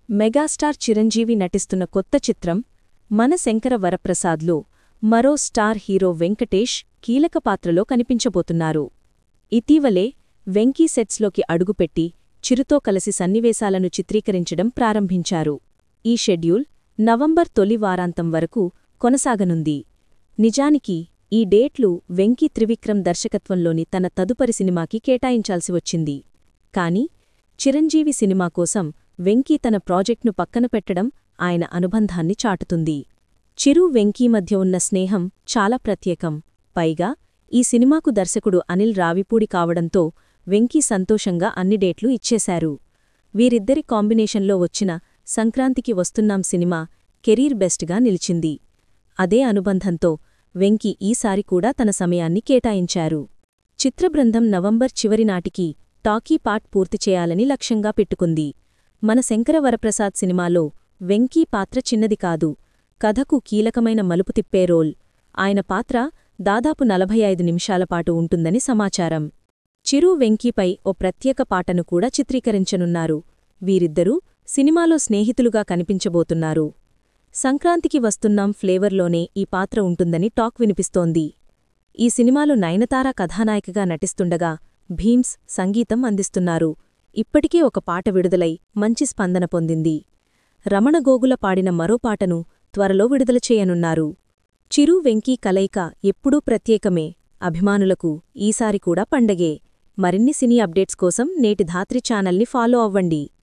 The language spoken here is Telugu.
మెగాస్టార్ చిరంజీవి నటిస్తున్న కొత్త చిత్రం మన శంకర వరప్రసాద్లో మరో స్టార్ హీరో వెంకటేష్ కీలక పాత్రలో కనిపించబోతున్నారు ఇటీవలే వెంకీ సెట్స్లోకి అడుగుపెట్టి చిరుతో కలిసి సన్నివేశాలను చిత్రీకరించడం ప్రారంభించారు ఈ షెడ్యూల్ నవంబర్ తొలి వారాంతం వరకు కొనసాగనుంది నిజానికి ఈ డేట్లు వెంకీ త్రివిక్రమ్ దర్శకత్వంలోని తన తదుపరి సినిమాకి కేటాయించాల్సి వచ్చింది కాని చిరంజీవి సినిమా కోసం వెంకీ తన ప్రాజెక్ట్ను పక్కన పెట్టడం ఆయన అనుబంధాన్ని చాటుతుంది చిరు వెంకీ మధ్య ఉన్న స్నేహం చాలా ప్రత్యేకం పైగా ఈ సినిమాకు దర్శకుడు అనిల్ రావిపూడి కావడంతో వెంకీ సంతోషంగా అన్ని డేట్లు ఇచ్చేశారు వీరిద్దరి కాంబినేషన్లో వచ్చిన సంక్రాంతికి వస్తున్నాం సినిమా కెరీర్ బెస్ట్గా నిలిచింది అదే అనుబంధంతో వెంకీ ఈసారి కూడా తన సమయాన్ని కేటాయించారు చిత్రబృందం నవంబర్ చివరి నాటికి టాకీ పార్ట్ పూర్తి చేయాలని లక్ష్యంగా పెట్టుకుంది మన శంకర వరప్రసాద్ సినిమాలో వెంకీ పాత్ర చిన్నది కాదు కథకు కీలకమైన మలుపు తిప్పే రోల్ ఆయన పాత్ర దాదాపు నలభై ఐదు నిమిషాల పాటు ఉంటుందని సమాచారం చిరు వెంకీపై ఓ ప్రత్యేక పాటను కూడా చిత్రీకరించనున్నారు వీరిద్దరూ సినిమాలో స్నేహితులుగా కనిపించబోతున్నారు సంక్రాంతికి వస్తున్నాం ఫ్లేవర్లోనే ఈ పాత్ర ఉంటుందని టాక్ వినిపిస్తోంది ఈ సినిమాలో నయనతార కథానాయికగా నటిస్తుండగా భీమ్స్ సంగీతం అందిస్తున్నారు ఇప్పటికే ఒక పాట విడుదలై మంచి స్పందన పొందింది రమణ గోగుల పాడిన మరో పాటను త్వరలో విడుదల చేయనున్నారు చిరు వెంకీ కలయిక ఎప్పుడూ ప్రత్యేకమే అభిమానులకు ఈసారి కూడా పండగే మరిన్ని సినీ అప్డేట్స్ కోసం నేటి ధాత్రి ఛానల్ని ఫాలో అవ్వండి